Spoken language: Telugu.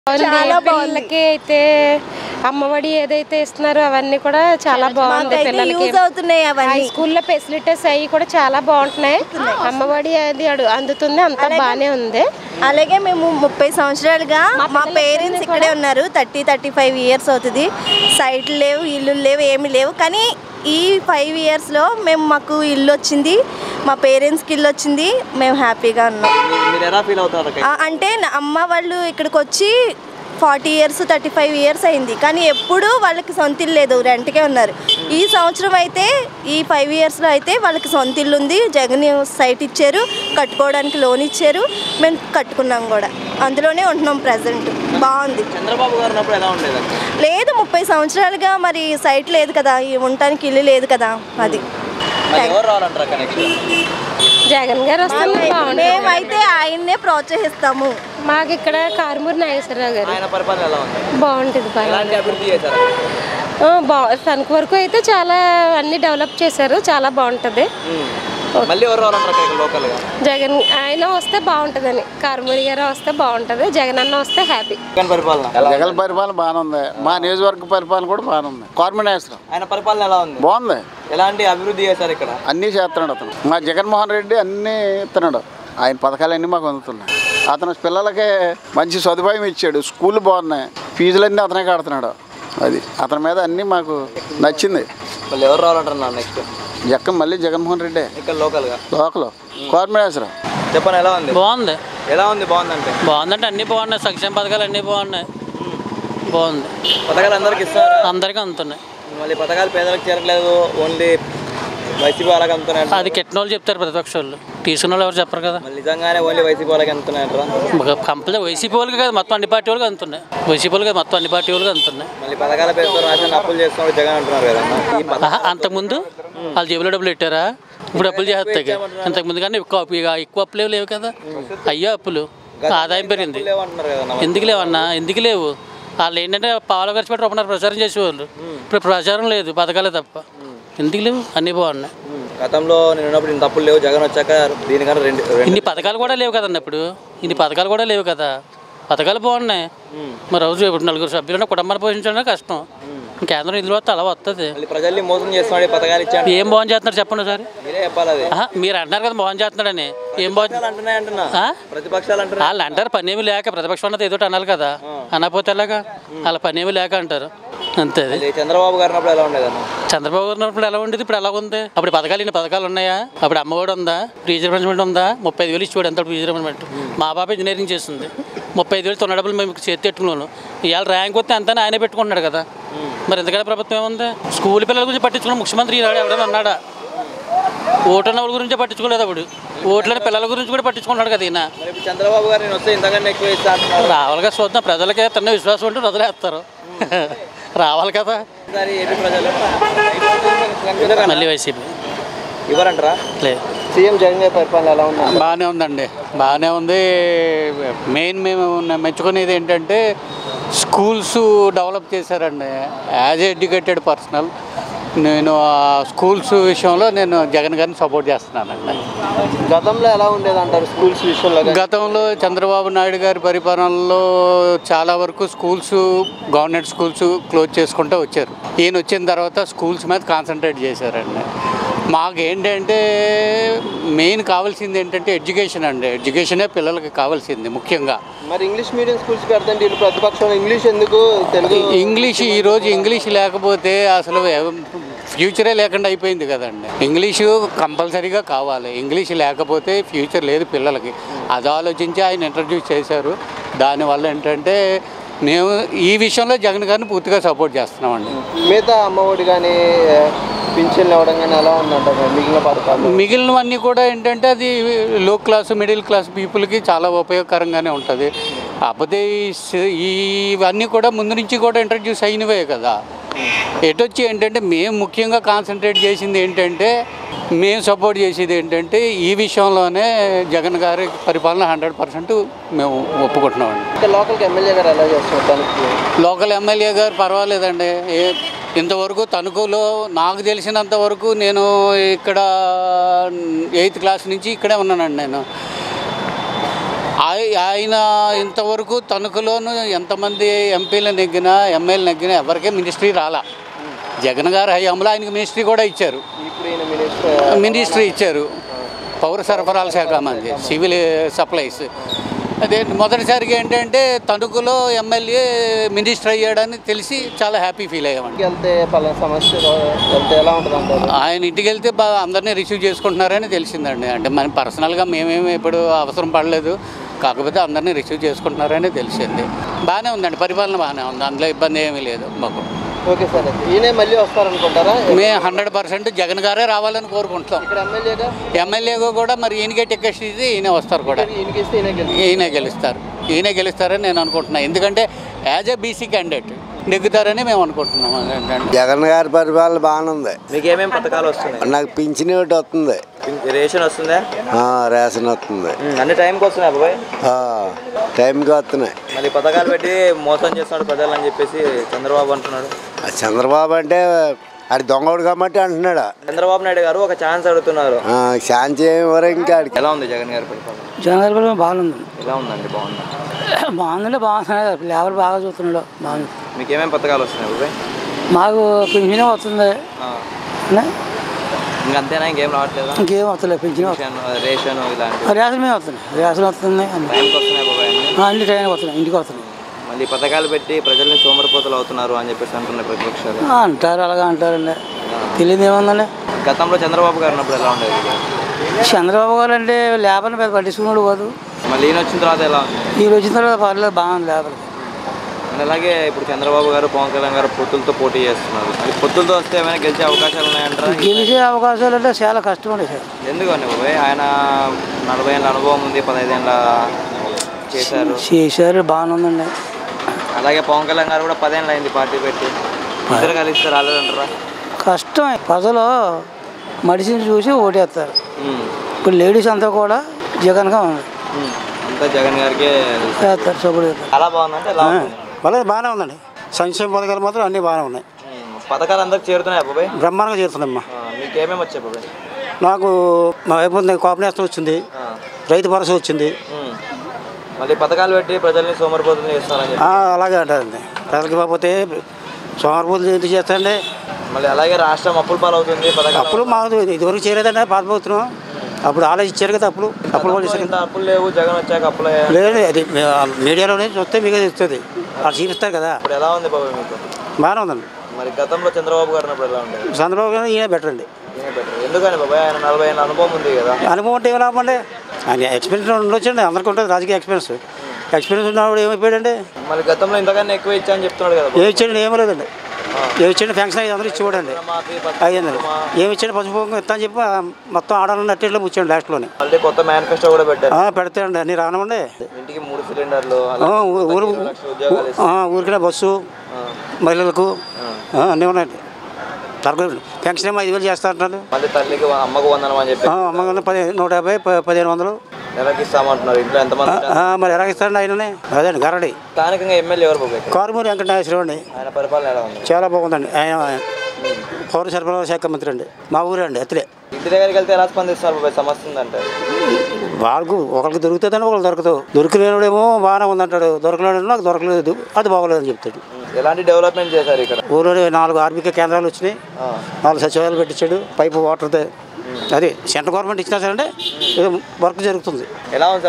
చాలా పిల్లలకి అయితే అమ్మఒడి ఏదైతే ఇస్తున్నారో అవన్నీ కూడా చాలా బాగుంది మాకైతే పిల్లలకి యూజ్ అవుతున్నాయి హై అవన్నీ స్కూల్లో ఫెసిలిటీస్ అవి కూడా చాలా బాగుంటున్నాయి అమ్మఒడి అది అడు- అందుతుంది అంతా బాగానే ఉంది అలాగే మేము ముప్పై సంవత్సరాలుగా మా పేరెంట్స్ ఇక్కడే ఉన్నారు థర్టీ థర్టీ ఫైవ్ ఇయర్స్ అవుతుంది సైట్లు లేవు ఇల్లు లేవు ఏమి లేవు కానీ ఈ ఫైవ్ ఇయర్స్లో మేము మాకు ఇల్లు వచ్చింది మా పేరెంట్స్కి ఇల్లు వచ్చింది మేము హ్యాపీగా ఉన్నాం మీ- మీరు ఎలా ఫీల్ అవుతారు అక్క? ఆ, అంటే నా అమ్మ వాళ్ళు ఇక్కడికి వచ్చి forty years thirty five years అయింది కానీ ఎప్పుడూ వాళ్ళకి సొంత ఇల్లు లేదు రెంట్కే ఉన్నారు ఈ సంవత్సరం అయితే ఈ ఫైవ్ ఇయర్స్లో అయితే వాళ్ళకి సొంత ఇల్లు ఉంది జగన్ సైట్ ఇచ్చారు కట్టుకోవడానికి లోన్ ఇచ్చారు మేము కట్టుకున్నాం కూడా అందులోనే ఉంటున్నాం ప్రజెంట్ బాగుంది చంద్రబాబు గారు ఉన్నప్పుడు ఎలా ఉండేది అక్క? లేదు ముప్పై సంవత్సరాలుగా మరి సైట్ లేదు కదా ఈ ఉండటానికి ఇల్లు లేదు కదా అది మరి ఎవరు రావాలంటారు అక్క నెక్స్ట్ జగన్ గారు వస్తే బాగుంటుంది మేమైతే ఆయన్నే ప్రోత్సహిస్తాము మాకు ఇక్కడ కారుమూరి నాగేశ్వరరావు గారు ఆయన పరిపాలన ఎలా ఉంది బాగుంటుంది బాగా ఎలాంటి అభివృద్ధి చేశారు ఆ, బా తణుకు వరకు అయితే చాలా అన్ని డెవలప్ చేశారు చాలా బాగుంటుంది మళ్ళీ ఎవరు రావాలంటారు అక్క ఇక్కడ లోకల్ గా జగన్ ఆయన వస్తే బాగుంటుందని కారుమూరి గారు వస్తే బాగుంటుంది జగన్ అన్న వస్తే హ్యాపీ జగన్ పరిపాలన జగన్ పరిపాలన బాగానే ఉంది మా నియోజకవర్గ పరిపాలన కూడా బాగానే ఉంది కార్మినేశ్వరం ఆయన పరిపాలన ఎలా ఉంది బాగుంది ఎలాంటి అభివృద్ధి చేశారు ఇక్కడ అన్నీ చేస్తున్నాడు అతను మా జగన్మోహన్ రెడ్డి అన్నీ ఇస్తున్నాడు ఆయన పథకాలన్నీ మాకు అందుతున్నాయి అతను పిల్లలకి మంచి సదుపాయం ఇచ్చాడు స్కూల్ బాగున్నాయి ఫీజులన్నీ అతనే కడుతున్నాడు అది అతని మీద అన్నీ మాకు నచ్చింది మళ్ళీ ఎవరు రావాలంటారు నెక్స్ట్ జక్కం మళ్ళీ జగన్మోహన్ రెడ్డి ఇక్కడ లోకల్ గా లోకల్ కార్మినేశ్వరం చెప్పండి ఎలా ఉంది బాగుంది ఎలా ఉంది బాగుందంటే బాగుందంటే అన్నీ బాగున్నాయి సంక్షేమ పథకాలు అన్నీ బాగున్నాయి బాగుంది పథకాలు అందరికి ఇస్తారా అందరికీ అందుతున్నాయి మళ్ళీ పథకాలు పేదలకు చేరట్లేదు ఓన్లీ వైసీపీ వాళ్ళకి అందుతున్నాయి అది కెట్టిన వాళ్ళు చెప్తారు ప్రతిపక్ష వాళ్ళు తీసుకున్న వాళ్ళు ఎవరు చెప్పరు కదా మళ్ళీ నిజంగానే ఓన్లీ వైసీపీ వాళ్ళకి అందుతున్నాయంటారా కంపల్సరీ వైసీపీ వాళ్ళకి కాదు మొత్తం అన్ని పార్టీ వాళ్ళకి అందుతున్నాయి వైసీపీ వాళ్ళకి మొత్తం అన్ని పార్టీ వాళ్ళకి అందుతున్నాయి మళ్ళీ పథకాల పేరుతో రాసిన అప్పులు చేస్తున్నాడు జగన్ అంటున్నారు కదా ఈ పథ- ఆహా, అంతకుముందు వాళ్ళు జేబులో డబ్బులు పెట్టారా ఇప్పుడు అప్పులు చేస్తాయి అంతకుముందు కానీ ఎక్కువ అప్పు- ఇక ఎక్కువ అప్పులు లేవు కదా అయ్యో అప్పులు ఆదాయం పెరిగింది లేవంటున్నారు కదా ఎందుకు లేవన్నా ఎందుకు లేవు వాళ్ళు ఏంటంటే పావులు ఖర్చు పెట్టి రూపాయలు ప్రచారం చేసేవాళ్ళు ఇప్పుడు ప్రచారం లేదు పథకాలే తప్ప ఎందుకు లేవు అన్నీ బాగున్నాయి గతంలో నేను ఉన్నప్పుడు ఇంత అప్పులు లేవు జగన్ వచ్చాక దీనికన్నా రెండు రెండు ఇన్ని పథకాలు కూడా లేవు కదండి ఇప్పుడు ఇన్ని పథకాలు కూడా లేవు కదా పథకాలు బాగున్నాయి మరి రోజు ఇప్పుడు నలుగురు సభ్యులను కుటుంబాన్ని పోషించడం కష్టం కేంద్రం ఇందులో వస్తే అలా వస్తుంది మళ్ళీ ప్రజల్ని మోసం చేస్తున్నాడు ఈ పథకాలు ఇచ్చాడు ఏం బాగుంది చేస్తున్నారు చెప్పండి ఒకసారి మీరే చెప్పాలి అది ఆహా, మీరు అంటున్నారు కదా బాగుంది చేస్తున్నాడని ఏం బాగుంది ప్రతిపక్షాలు అంటున్నాయి అంటున్నా ఆ? ప్రతిపక్షాలు అంటున్నాయి వాళ్ళు అంటారు పని ఏమి లేక ప్రతిపక్షం అన్నది ఏదో ఒకటి అనాలి కదా అనకపోతే ఎలాగా వాళ్ళ పని ఏమి లేక అంటారు అంతే అది మళ్ళీ చంద్రబాబు గారు ఉన్నప్పుడు ఎలా ఉండేదన్న చంద్రబాబు గారు ఉన్నప్పుడు ఎలా ఉండేది ఇప్పుడు ఎలా ఉంది అప్పుడు పథకాలు ఇన్ని పథకాలు ఉన్నాయా అప్పుడు అమ్మఒడి ఉందా ఫీజు రిమెంట్ ఉందా ముప్పై ఐదు వేలు ఇచ్చేవాడు ఎంత ఫీజు రిమెంట్ మా బాబు ఇంజనీరింగ్ చేస్తుంది ముప్పై ఐదు వేలు తొన్న డబ్బులు మేము చేతి పెట్టుకున్నాను ఇవాళ ర్యాంక్ వస్తే అంతా ఆయనే పెట్టుకుంటున్నాడు కదా మరి ఎందుకంటే ప్రభుత్వం ఏముంది స్కూల్ పిల్లల గురించి పట్టించుకున్న ముఖ్యమంత్రి ఈనాడు ఎవడైనా అన్నాడా ఓటున్న వాళ్ళ గురించే పట్టించుకోలేదు అప్పుడు ఓట్లని పిల్లల గురించి కూడా పట్టించుకున్నాడు కదా ఈయన మరి ఇప్పుడు చంద్రబాబు గారు నేను వస్తే ఇంతకన్నా ఎక్కువ ఇస్తా అంటున్నారు రావాలిగా చూద్దాం ప్రజలకే తన విశ్వాసం ఉంటే వదిలేస్తారు రావాలి కదా ఈసారి ఏపీ ప్రజలు ఎందుకన్నా? మళ్ళీ వైసీపీ ఇవ్వరంటారా లేదు సీఎం జగన్ గారి పరిపాలన ఎలా ఉంది బాగానే ఉందండి బాగానే ఉంది మెయిన్ మేము మెచ్చుకునేది ఏంటంటే స్కూల్స్ డెవలప్ చేశారండి యాజ్ ఎడ్యుకేటెడ్ పర్సనల్ నేను ఆ స్కూల్స్ విషయంలో నేను జగన్ గారిని సపోర్ట్ చేస్తున్నానండి గతంలో ఎలా ఉండేది అంటారు స్కూల్స్ విషయంలో గతంలో చంద్రబాబు నాయుడు గారి పరిపాలనలో చాలా వరకు స్కూల్స్ గవర్నమెంట్ స్కూల్స్ క్లోజ్ చేసుకుంటూ వచ్చారు ఈయన వచ్చిన తర్వాత స్కూల్స్ మీద కాన్సన్ట్రేట్ చేశారండి మాకు ఏంటంటే మెయిన్ కావాల్సింది ఏంటంటే ఎడ్యుకేషన్ అండి ఎడ్యుకేషనే పిల్లలకి కావాల్సింది ముఖ్యంగా మరి ఇంగ్లీష్ మీడియం స్కూల్స్ పెడతాంటే వీళ్ళు ప్రతిపక్షంలో ఇంగ్లీష్ ఎందుకు తెలుగు ఇంగ్లీష్ ఈరోజు ఇంగ్లీష్ లేకపోతే అసలు ఎవ- ఫ్యూచరే లేకుండా అయిపోయింది కదండి ఇంగ్లీషు కంపల్సరీగా కావాలి ఇంగ్లీష్ లేకపోతే ఫ్యూచర్ లేదు పిల్లలకి అది ఆలోచించి ఆయన ఇంట్రడ్యూస్ చేశారు దానివల్ల ఏంటంటే మేము ఈ విషయంలో జగన్ గారిని పూర్తిగా సపోర్ట్ చేస్తున్నామండి మిగతా అమ్మఒడి కానీ పింఛన్లు ఇవ్వడం కానీ ఎలా ఉందంటారు మిగిలిన పథకాలు మిగిలినవన్నీ కూడా ఏంటంటే అది లో క్లాస్ మిడిల్ క్లాస్ పీపుల్కి చాలా ఉపయోగకరంగానే ఉంటుంది కాకపోతే ఈ స- ఇవన్నీ కూడా ముందు నుంచి కూడా ఇంట్రడ్యూస్ అయినవే కదా ఎటొచ్చి ఏంటంటే మేము ముఖ్యంగా కాన్సన్ట్రేట్ చేసింది ఏంటంటే మేము సపోర్ట్ చేసేది ఏంటంటే ఈ విషయంలోనే జగన్ గారి పరిపాలన హండ్రెడ్ పర్సెంట్ మేము ఒప్పుకుంటున్నామండి ఇంకా లోకల్కి ఎమ్మెల్యే గారు ఎలా చేస్తున్నారు దానికి లోకల్ ఎమ్మెల్యే గారు పర్వాలేదండి ఏ ఇంతవరకు తణుకులో నాకు తెలిసినంత వరకు నేను ఇక్కడ ఎయిత్ క్లాస్ నుంచి ఇక్కడే ఉన్నానండి నేను ఆయ- ఆయన ఇంతవరకు తణుకులోను ఎంతమంది ఎంపీలు నెగ్గినా ఎమ్మెల్యే నెగ్గినా ఎవరికే మినిస్ట్రీ రాలా జగన్ గారి హయాంలో ఆయనకి మినిస్ట్రీ కూడా ఇచ్చారు ఇప్పుడు ఈయన మినిస్టర్ మినిస్ట్రీ ఇచ్చారు పౌర సరఫరాల శాఖ మంది సివిల్ సప్లైస్ అదే మొదటిసారిగా ఏంటంటే తణుకులో ఎమ్మెల్యే మినిస్టర్ అయ్యాడని తెలిసి చాలా హ్యాపీ ఫీల్ అయ్యామండి వెళ్తే పలానా సమస్య వెళ్తే ఎలా ఉంటుంది అంటారు ఆయన ఇంటికి వెళ్తే బాగా అందరినీ రిసీవ్ చేసుకుంటున్నారని తెలిసిందండి అంటే మన పర్సనల్గా మేమేమి ఇప్పుడు అవసరం పడలేదు కాకపోతే అందరినీ రిసీవ్ చేసుకుంటున్నారని తెలిసింది బాగానే ఉందండి పరిపాలన బాగానే ఉంది అందులో ఇబ్బంది ఏమీ లేదు మాకు ఓకే సార్ అయితే ఈయనే మళ్ళీ వస్తారనుకుంటారా మేము హండ్రెడ్ పర్సెంట్ జగన్ గారే రావాలని కోరుకుంటున్నాం ఇక్కడ ఎమ్మెల్యేగా ఎమ్మెల్యేగా కూడా మరి ఈయనకే టికెట్ ఇస్తే ఈయన వస్తారు కూడా ఈయనకి ఇస్తే ఈయన గెలుస్తారు. ఈయన గెలుస్తారు ఈయన గెలుస్తారని నేను అనుకుంటున్నాను ఎందుకంటే యాజ్ ఎ బీసీ క్యాండిడేట్ నెగ్గుతారని మేము అనుకుంటున్నాం ఏంటంటే జగన్ గారి పరిపాలన బాగానే ఉంది మీకు ఏమేమి పథకాలు వస్తున్నాయి నాకు పింఛన్ ఒకటి వస్తుంది రేషన్ వస్తుందా ఆ, రేషన్ వస్తుంది ఉమ్, అన్ని టైంకి వస్తున్నాయి బాబాయ్ ఆ, టైంకి వస్తున్నాయి మళ్ళీ పథకాలు పెట్టి మోసం చేస్తున్నాడు ప్రజలు అని చెప్పేసి చంద్రబాబు అంటున్నాడు ఆ చంద్రబాబు అంటే ఆడి దొంగోడు కాబట్టి అంటున్నాడు చంద్రబాబు నాయుడు గారు ఒక ఛాన్స్ అడుగుతున్నారు ఆ, శాంతి ఏమి ఇవ్వరు ఇంకా ఆడికి ఎలా ఉంది జగన్ గారి పరిపాలన జనగణ బాగుంది ఎలా ఉందండి బాగుంది బాగుందంటే బాగుంది లేబర్ బాగా చూస్తున్నాడు బాగుంది మీకు ఏమేమి పథకాలు వస్తున్నాయి బాబాయ్ మాకు పింఛన్ వస్తుంది ఆ, అనే? ఇంక అంతేనా ఇంకేం రావట్లేదా ఇంకేం వస్తలేదు పింఛన్ వస్తుంది రేషన్ రేషన్ ఇలాంటి రేషన్ మీద వస్తుంది రేషన్ వస్తుంది అన్ని టైంకి వస్తున్నాయి బాబాయ్ అన్ని ఆ, అన్ని ట్రైన్ వస్తున్నాయి ఇంటికి వస్తున్నాయి మళ్ళీ పథకాలు పెట్టి ప్రజల్ని సోమరిపోతలు అవుతున్నారు అని చెప్పేసి అంటున్నాయి ప్రతిపక్షాలు ఆ, అంటారు అలాగా అంటారండి తెలియదు ఏముందండి గతంలో చంద్రబాబు గారు ఉన్నప్పుడు ఎలా ఉండేది చంద్రబాబు గారు అంటే లేబర్ని పెద్ద పట్టించుకున్నాడు కాదు మళ్ళీ ఈయన వచ్చిన తర్వాత ఎలా ఉంది ఈ వచ్చిన తర్వాత పర్లేదు బాగుంది లేబర్ అండ్ అలాగే ఇప్పుడు చంద్రబాబు గారు పవన్ కళ్యాణ్ గారు పొత్తులతో పోటీ చేస్తున్నారు మరి పొత్తులతో వస్తే ఏమైనా గెలిచే అవకాశాలు ఉన్నాయంటారా గెలిచే అవకాశాలు అంటే చాలా కష్టం అండి సార్ ఎందుకని బాబాయ్ ఆయన నలభై ఏళ్ళ అనుభవం ఉంది పదహైదేళ్ళ చేశారు చేశారు బాగానే ఉందండి అలాగే పవన్ కళ్యాణ్ గారు కూడా పదేళ్ళు అయింది పార్టీ పెట్టి ఇద్దరు కలిస్తే రాలేదంటారా కష్టం ప్రజలు మనిషిని చూసి ఓటేస్తారు ఉమ్, ఇప్పుడు లేడీస్ అంతా కూడా జగన్గా ఉంది ఉమ్. అంతా జగన్ గారికి వేస్తారు సపోర్ట్ చేస్తారు చాలా బాగుందంటే ఎలా ఉంది వాళ్ళది బాగానే ఉందండి సంక్షేమ పథకాలు మాత్రం అన్నీ బాగానే ఉన్నాయి ఉమ్, పథకాలు అందరికి చేరుతున్నాయి బాబాయ్ బ్రహ్మాండంగా చేరుతుందమ్మా ఆ, మీకు ఏమేమి వచ్చాయి బాబాయ్ నాకు మా వైపు కాంబినేషన్ వచ్చింది ఆ, రైతు భరోసా వచ్చింది ఉమ్. మళ్ళీ పథకాలు పెట్టి ప్రజల్ని సోమరిపోతులు చేస్తున్నారని చెప్పి ఆ, అలాగే అంటారండి ప్రజలకి పోతే సోమరపూర్లు ఎందుకు చేస్తారండి మళ్ళీ అలాగే రాష్ట్రం అప్పుల పాలవుతుంది పథకాలు అప్పులు మాకు ఇదివరకు చేయలేదండి పాతపోతున్నాం అప్పుడు ఆలోచించారు కదా అప్పులు అప్పులు కూడా చేశారు ఇంత అప్పులు లేవు జగన్ వచ్చాక అప్పులు అయ్యాయి. లేదండి అది మే- మీడియాలోనే చూస్తే మీకు తెలుస్తుంది వాళ్ళు చూపిస్తారు కదా ఇప్పుడు ఎలా ఉంది బాబాయ్ మీకు బాగానే ఉందండి మరి గతంలో చంద్రబాబు గారు ఉన్నప్పుడు ఎలా ఉండేది చంద్రబాబు గారు ఈయన బెటర్ అండి ఈయన better. ఎందుకని బాబాయ్ ఆయన నలభై ఏళ్ళ అనుభవం ఉంది కదా అనుభవం అంటే ఏమి లాభం అండి ఆయన ఎక్స్పీరియన్స్ ఉండొచ్చండి అందరికీ ఉంటుంది రాజకీయ ఎక్స్పీరియన్స్ ఎక్స్పీరియన్స్ ఉన్నప్పుడు ఏమైపోయాడండి మళ్ళీ గతంలో ఇంతకన్నా ఎక్కువ ఇచ్చా అని చెప్తున్నాడు కదా ఏమి ఇచ్చాడు ఏమీ లేదండి ఏమి ఇచ్చాడు ఫంక్షన్ ఐదు వందలు ఇచ్చి చూడండి మాఫీ అయ్యిందండి ఏమి ఇచ్చాడు పసుపు కుంకుమ ఇస్తా అని చెప్పి ఆ మొత్తం ఆడాలని నట్టేట్లో ముచ్చాడు లాస్ట్లోనే మళ్ళీ కొత్త మేనిఫెస్టో కూడా పెట్టారు ఆ, పెడతాయండి అన్నీ రానమండి ఇంటికి మూడు సిలిండర్లు ఆ, అలా ఊ- ఊరు ఇరవై లక్షల ఉద్యోగాలు ఇస్తారు. ఆ, ఊరికినే బస్సు ఆ. మహిళలకు ఆ, అన్నీ ఉన్నాయండి తరగతి పెన్షన్ ఏమో ఐదు వేలు చేస్తా అంటున్నారు మళ్ళీ తల్లికి వ- అమ్మకు వందనం అని చెప్పి ఆ, అమ్మగారు పది నూట యాభై ప- పదిహేను వందలు నెలకి ఇస్తామంటున్నారు ఇంట్లో ఎంతమంది ఆ, ఆ, మరి ఎలా ఇస్తారండి ఆయననే అదండి గరడి స్థానికంగా ఎమ్మెల్యే ఎవరు బాబాయ్ ఇక్కడ? కారుమూరి వెంకటేశ్వరరావు అండి ఆయన పరిపాలన ఎలా ఉంది చాలా బాగుందండి ఆయన పౌర సరఫరా శాఖ మంత్రి అండి మా ఊరే అండి అతడే ఇంటి దగ్గరికి వెళ్తే ఎలా స్పందిస్తున్నారు బాబాయ్ సమస్య ఉందంటే వాళ్ళకు ఒకరికి దొరుకుతుందని ఒకరికి దొరకదు దొరికినోడేమో బాగానే ఉందంటాడు దొరకలేడు నాకు దొరకలేదు అది బాగోలేదని చెప్తాడు ఎలాంటి డెవలప్మెంట్ చేశారు ఇక్కడ ఊళ్ళో నాలుగు ఆర్బిక కేంద్రాలు వచ్చినాయి ఆ. నాలుగు సచివాలయాలు పెట్టించాడు పైపు వాటర్దే అది సెంట్రల్ గవర్నమెంట్ ఇచ్చినా సరే ఏదో వర్క్ జరుగుతుంది ఎలా ఉంది